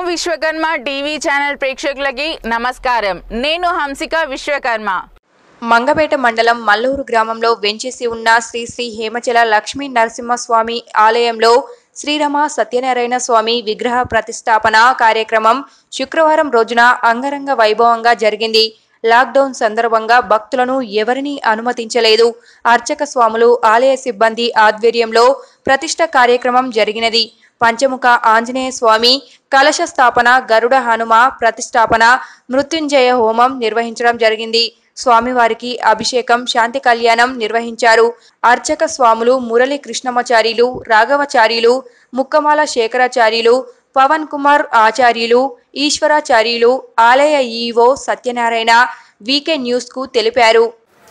Vishwakarma TV channel ప్రేక్షకులకి నమస్కారం నేను హంసిక విశ్వకర్మ మంగపేట మండలం మల్లూరు గ్రామంలో వెంచేసి ఉన్న శ్రీ శ్రీ హేమచల లక్ష్మీ నరసింహస్వామి ఆలయంలో శ్రీరమ సత్యనారాయణ స్వామి విగ్రహ ప్రతిష్టాపన కార్యక్రమం శుక్రవారం రోజున అంగరంగ వైభవంగా జరిగింది లాక్డౌన్ సందర్భంగా భక్తులను ఎవరినీ అనుమతించలేదు అర్చక స్వాములు ఆలయ సిబ్బంది ఆధ్వర్యంలో ప్రతిష్ట కార్యక్రమం జరిగినది పంచముఖ ఆంజనేయ స్వామి కలశ స్థాపన గరుడ హనుమ ప్రతిష్టాపన మృత్యుంజయ హోమం నిర్వహించడం జరిగింది స్వామివారికి అభిషేకం శాంతి కళ్యాణం నిర్వహించారు అర్చక స్వాములు మురళి కృష్ణమాచార్యులు రాఘవచార్యులు ముక్కమాల శేఖరాచార్యులు పవన్ కుమార్ ఆచార్యులు ఈశ్వరాచార్యులు ఆలయ ఈవో సత్యనారాయణ వీకే న్యూస్ కు తెలిపారు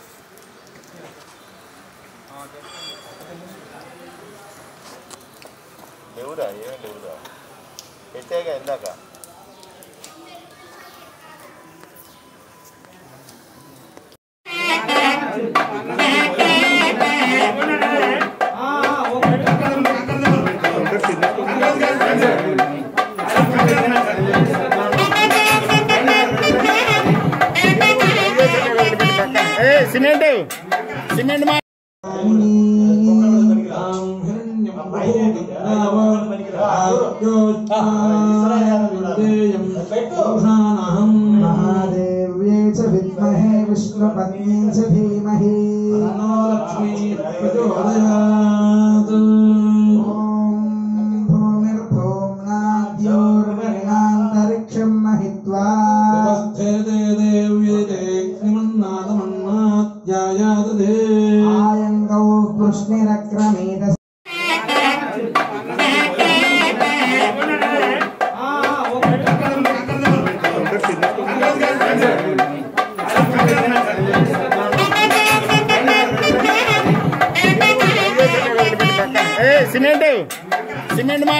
లేవురా ఏమీ లేవురా పెట్టాగా ఇందాక సిమెంట్ సిమెంట్ మా महादेव्यै च विद्महे विष्णुपत्न्यै च धीमहि ॐ भूमिर्भूम्नाद्योर्वरिणान्तरिक्षं महित्वा आयङ्गौ कृष्णिरक्रमेद సిమెంట్ సిమెంట్ మా